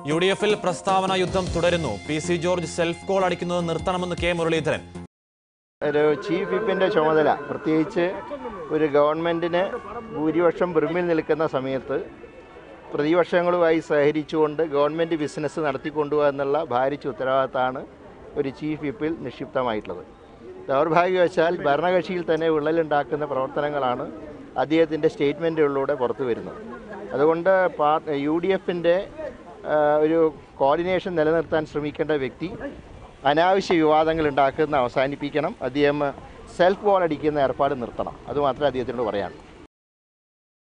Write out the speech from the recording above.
U D എഫിൽ പ്രസ്താവന യുദ്ധം തുടരുന്നു പി സി ജോർജ് സെൽഫ് കോൾ അടിക്കുന്നത് നിർത്തണമെന്ന് കെ മുരളീധരൻ ഒരു ചീഫ് വിപ്പിൻ്റെ ചുമതല പ്രത്യേകിച്ച് ഒരു ഗവൺമെൻറ്റിന് ഭൂരിപക്ഷം ബ്രിമിൽ നിൽക്കുന്ന സമയത്ത് പ്രതിപക്ഷങ്ങളുമായി സഹകരിച്ചുകൊണ്ട് ഗവൺമെൻറ് ബിസിനസ് നടത്തിക്കൊണ്ടുപോകുക എന്നുള്ള ഭാരിച്ച ഉത്തരവാദിത്തമാണ് ഒരു ചീഫ് വിപ്പിൽ നിക്ഷിപ്തമായിട്ടുള്ളത് ദൗർഭാഗ്യവശാൽ ഭരണകക്ഷിയിൽ തന്നെ വിള്ളലുണ്ടാക്കുന്ന പ്രവർത്തനങ്ങളാണ് അദ്ദേഹത്തിൻ്റെ സ്റ്റേറ്റ്മെൻറ്റുകളിലൂടെ പുറത്തു വരുന്നത് അതുകൊണ്ട് പാർ യു ഡി എഫിൻ്റെ ഒരു കോർഡിനേഷൻ നിലനിർത്താൻ ശ്രമിക്കേണ്ട വ്യക്തി അനാവശ്യ വിവാദങ്ങൾ ഉണ്ടാക്കുന്ന അവസാനിപ്പിക്കണം അദ്ദേഹം സെൽഫ് ബോൾ അടിക്കുന്ന ഏർപ്പാട് നിർത്തണം അതുമാത്രമേ അദ്ദേഹത്തിനോട് പറയാനുള്ളൂ